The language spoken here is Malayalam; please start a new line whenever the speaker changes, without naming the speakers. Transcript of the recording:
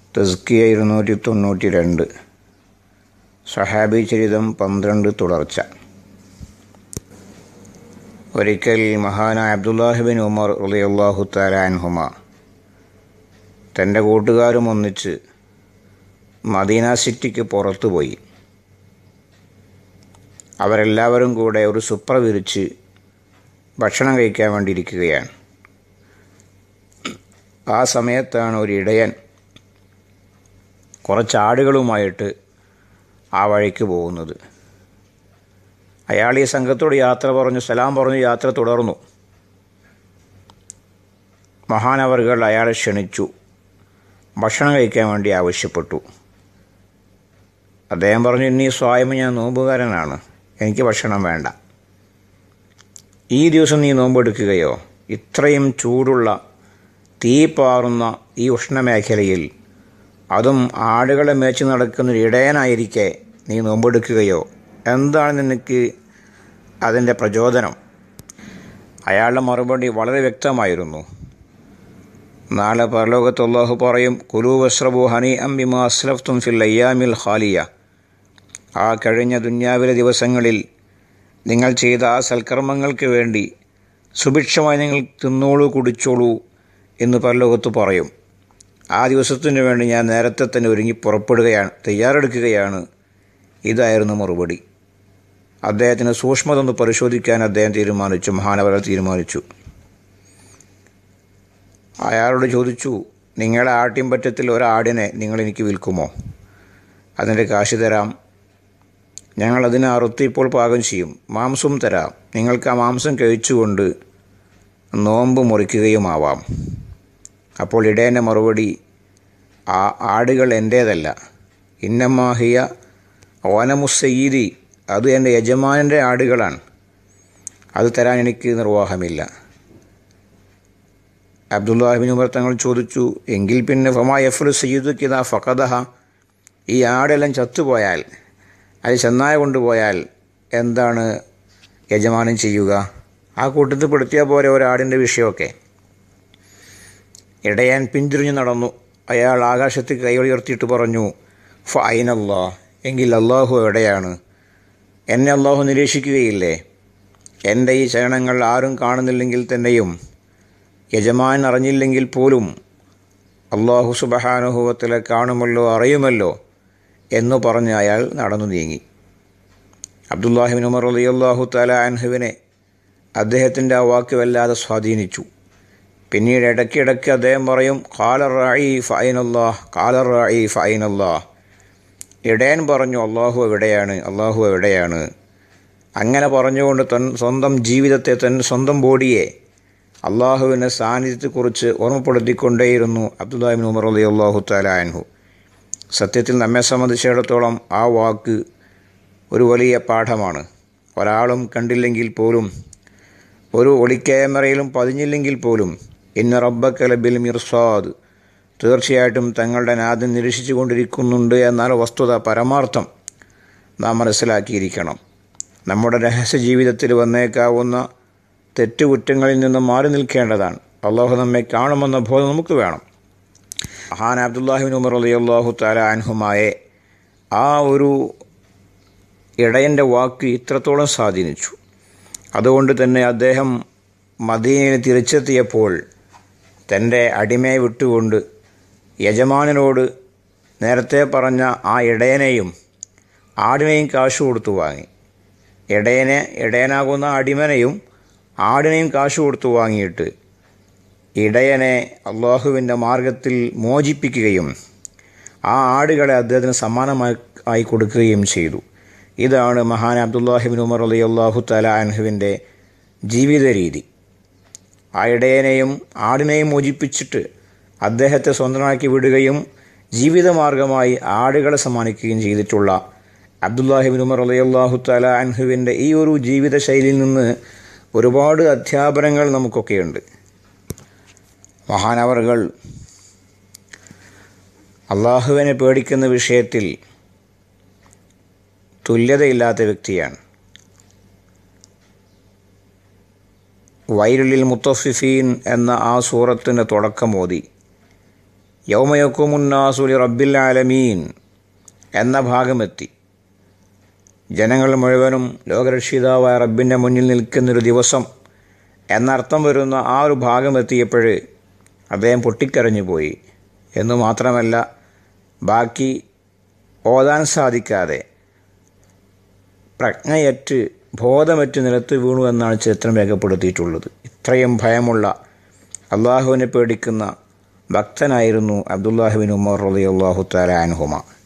തസ്കിയ ഇരുന്നൂറ്റി തൊണ്ണൂറ്റി രണ്ട് സഹാബി ചരിതം പന്ത്രണ്ട് തുടർച്ച ഒരിക്കൽ മഹാനായ അബ്ദുല്ലാഹിബിൻ ഉമർ റളിയല്ലാഹു തലാൻഹുമ തൻ്റെ കൂട്ടുകാരും ഒന്നിച്ച് മദീന സിറ്റിക്ക് പുറത്തു പോയി അവരെല്ലാവരും കൂടെ ഒരു സുപ്ര വിരിച്ച് ഭക്ഷണം കഴിക്കാൻ വേണ്ടിയിരിക്കുകയാണ് ആ സമയത്താണ് ഒരു ഇടയൻ കുറച്ച് ആടുകളുമായിട്ട് ആ വഴിക്ക് പോകുന്നത് അയാൾ ഈ സംഘത്തോട് യാത്ര പറഞ്ഞു സലാം പറഞ്ഞു യാത്ര തുടർന്നു മഹാനവറുകൾ അയാളെ ക്ഷണിച്ചു ഭക്ഷണം കഴിക്കാൻ വേണ്ടി ആവശ്യപ്പെട്ടു അദ്ദേഹം പറഞ്ഞു ഇനി സ്വായം ഞാൻ നോമ്പുകാരനാണ് എനിക്ക് ഭക്ഷണം വേണ്ട ഈ ദിവസം നീ നോമ്പെടുക്കുകയോ ഇത്രയും ചൂടുള്ള തീ പാറുന്ന ഈ ഉഷ്ണമേഖലയിൽ അതും ആടുകളെ മേച്ച് നടക്കുന്ന ഒരു ഇടയനായിരിക്കെ നീ നോമ്പെടുക്കുകയോ എന്താണ് നിനക്ക് അതിൻ്റെ പ്രചോദനം അയാളുടെ മറുപടി വളരെ വ്യക്തമായിരുന്നു നാളെ പരലോകത്ത് അള്ളാഹു പറയും കുലു വസ്രബു ഹനി അംബിമ അസ്ലഫ്തും ഫിൽ അയ്യാമിൽ ഖാലിയ ആ കഴിഞ്ഞ ദുന്യാവിലെ ദിവസങ്ങളിൽ നിങ്ങൾ ചെയ്ത ആ സൽക്കർമ്മങ്ങൾക്ക് വേണ്ടി സുഭിക്ഷമായി നിങ്ങൾ തിന്നോളൂ കുടിച്ചോളൂ എന്ന് പരലോകത്ത് പറയും ആ ദിവസത്തിന് വേണ്ടി ഞാൻ നേരത്തെ തന്നെ ഒരുങ്ങി പുറപ്പെടുകയാണ് തയ്യാറെടുക്കുകയാണ് ഇതായിരുന്നു മറുപടി അദ്ദേഹത്തിന് സൂക്ഷ്മത ഒന്ന് പരിശോധിക്കാൻ അദ്ദേഹം തീരുമാനിച്ചു മഹാനവരൽ തീരുമാനിച്ചു അയാളോട് ചോദിച്ചു നിങ്ങളുടെ ആട്ടിൻപറ്റത്തിൽ ഒരാടിനെ നിങ്ങൾ എനിക്ക് വിൽക്കുമോ അതിൻ്റെ കാശ് തരാം ഞങ്ങൾ അതിനെ അറുത്ത് ഇപ്പോൾ പാകം ചെയ്യും മാംസവും തരാം നിങ്ങൾക്ക് ആ മാംസം കഴിച്ചുകൊണ്ട് നോമ്പ് മുറിക്കുകയുമാവാം അപ്പോൾ ഇടേൻ്റെ മറുപടി ആ ആടുകൾ എൻ്റേതല്ല ഇന്നമാഹിയ ഓനമുസയ്യിദി അത് എൻ്റെ യജമാനൻ്റെ ആടുകളാണ് അത് തരാൻ എനിക്ക് നിർവാഹമില്ല അബ്ദുല്ലാഹിബിൻ ഉമർ തങ്ങൾ ചോദിച്ചു എങ്കിൽ പിന്നെ ഫമാ യഫ്ലു സയ്യിദു കിത ഫഖദഹ ഈ ആടെല്ലാം ചത്തുപോയാൽ അത് ചെന്നായ കൊണ്ടുപോയാൽ എന്താണ് യജമാനൻ ചെയ്യുക ആ കൂട്ടത്തിൽ പെടുത്തിയാൽ പോരെ ഒരാടിൻ്റെ വിഷയമൊക്കെ ഇടയാൻ പിന്തിരിഞ്ഞു നടന്നു അയാൾ ആകാശത്തിൽ കൈ ഉയർത്തിയിട്ട് പറഞ്ഞു ഫൈനല്ലാ എങ്കിൽ അള്ളാഹു എവിടെയാണ് എന്നെ അള്ളാഹു നിരീക്ഷിക്കുകയില്ലേ എൻ്റെ ഈ ചലനങ്ങൾ ആരും കാണുന്നില്ലെങ്കിൽ തന്നെയും യജമാൻ അറിഞ്ഞില്ലെങ്കിൽ പോലും അള്ളാഹു സുബഹാനുഭവത്തിലെ കാണുമല്ലോ അറിയുമല്ലോ എന്നു പറഞ്ഞ് അയാൾ നടന്നു നീങ്ങി അബ്ദുല്ലാഹിബിൻ ഉമർ അലി അള്ളാഹു തല അൻഹുവിനെ അദ്ദേഹത്തിൻ്റെ ആ വാക്ക് വല്ലാതെ സ്വാധീനിച്ചു പിന്നീട് ഇടയ്ക്കിടയ്ക്ക് അദ്ദേഹം പറയും കാലർ റായി ഫൈനല്ലാഹ് കാലർ റായി ഫൈനല്ലാഹ് ഇടയൻ പറഞ്ഞു അള്ളാഹു എവിടെയാണ് അള്ളാഹു എവിടെയാണ് അങ്ങനെ പറഞ്ഞുകൊണ്ട് തൻ സ്വന്തം ജീവിതത്തെ തൻ സ്വന്തം ബോഡിയെ അള്ളാഹുവിൻ്റെ സാന്നിധ്യത്തെക്കുറിച്ച് ഓർമ്മപ്പെടുത്തിക്കൊണ്ടേയിരുന്നു അബ്ദുല്ലാഹിബിൻ ഉമർ അലി അള്ളാഹു തലാൻഹു സത്യത്തിൽ നമ്മെ സംബന്ധിച്ചിടത്തോളം ആ വാക്ക് ഒരു വലിയ പാഠമാണ് ഒരാളും കണ്ടില്ലെങ്കിൽ പോലും ഒരു ഒളിക്യാമറയിലും പതിഞ്ഞില്ലെങ്കിൽ പോലും ഇന്ന റബ്ബക്കല ബിൽ മിർസാദ് തീർച്ചയായിട്ടും തങ്ങളുടെ നാഥൻ നിരീക്ഷിച്ചു കൊണ്ടിരിക്കുന്നുണ്ട് എന്നാൽ വസ്തുത പരമാർത്ഥം നാം മനസ്സിലാക്കിയിരിക്കണം നമ്മുടെ രഹസ്യ ജീവിതത്തിൽ വന്നേക്കാവുന്ന തെറ്റുകുറ്റങ്ങളിൽ നിന്ന് മാറി നിൽക്കേണ്ടതാണ് അള്ളാഹു നമ്മെ കാണുമെന്ന ബോധം നമുക്ക് വേണം മഹാൻ അബ്ദുല്ലാഹിബിൻ ഉമർ അലി അള്ളാഹു താല അൻഹുമായെ ആ ഒരു ഇടയൻ്റെ വാക്ക് ഇത്രത്തോളം സ്വാധീനിച്ചു അതുകൊണ്ട് തന്നെ അദ്ദേഹം മദീനയിൽ തിരിച്ചെത്തിയപ്പോൾ തൻ്റെ അടിമയെ വിട്ടുകൊണ്ട് യജമാനനോട് നേരത്തെ പറഞ്ഞ ആ ഇടയനെയും ആടിനെയും കാശ് കൊടുത്തു വാങ്ങി ഇടയനെ ഇടയനാകുന്ന അടിമനെയും ആടിനെയും കാശ് കൊടുത്തു വാങ്ങിയിട്ട് ഇടയനെ അള്ളാഹുവിൻ്റെ മാർഗത്തിൽ മോചിപ്പിക്കുകയും ആ ആടുകളെ അദ്ദേഹത്തിന് സമ്മാനമായി ആയി കൊടുക്കുകയും ചെയ്തു ഇതാണ് മഹാൻ അബ്ദുല്ലാഹിബിൻ ഉമർ അലി അള്ളാഹു തല അൻഹുവിൻ്റെ ജീവിത രീതി ആ ഇടയനെയും ആടിനെയും മോചിപ്പിച്ചിട്ട് അദ്ദേഹത്തെ സ്വന്തമാക്കി വിടുകയും ജീവിതമാർഗമായി ആടുകളെ സമ്മാനിക്കുകയും ചെയ്തിട്ടുള്ള അബ്ദുല്ലാഹിബിൻ ഉമർ അലി അള്ളാഹു തല അൻഹുവിൻ്റെ ഈ ഒരു ജീവിത ശൈലിയിൽ നിന്ന് ഒരുപാട് അധ്യാപനങ്ങൾ നമുക്കൊക്കെയുണ്ട് മഹാനവറുകൾ അള്ളാഹുവിനെ പേടിക്കുന്ന വിഷയത്തിൽ തുല്യതയില്ലാത്ത വ്യക്തിയാണ് വൈരുളിൽ മുത്തഫിഫീൻ എന്ന ആ സൂറത്തിൻ്റെ തുടക്കം ഓതി യൗമയക്കുമുന്നാസുലി റബ്ബിൽ ആലമീൻ എന്ന ഭാഗമെത്തി ജനങ്ങൾ മുഴുവനും ലോകരക്ഷിതാവായ റബ്ബിൻ്റെ മുന്നിൽ നിൽക്കുന്നൊരു ദിവസം എന്നർത്ഥം വരുന്ന ആ ഒരു ഭാഗം എത്തിയപ്പോൾ അദ്ദേഹം പൊട്ടിക്കരഞ്ഞു പോയി എന്നു മാത്രമല്ല ബാക്കി ഓതാൻ സാധിക്കാതെ പ്രജ്ഞയറ്റ് ബോധമറ്റ് നിലത്ത് വീണു എന്നാണ് ചരിത്രം രേഖപ്പെടുത്തിയിട്ടുള്ളത് ഇത്രയും ഭയമുള്ള അള്ളാഹുവിനെ പേടിക്കുന്ന ഭക്തനായിരുന്നു അബ്ദുല്ലാഹുബിൻ ഉമർ റളിയല്ലാഹു തആല അൻഹുമ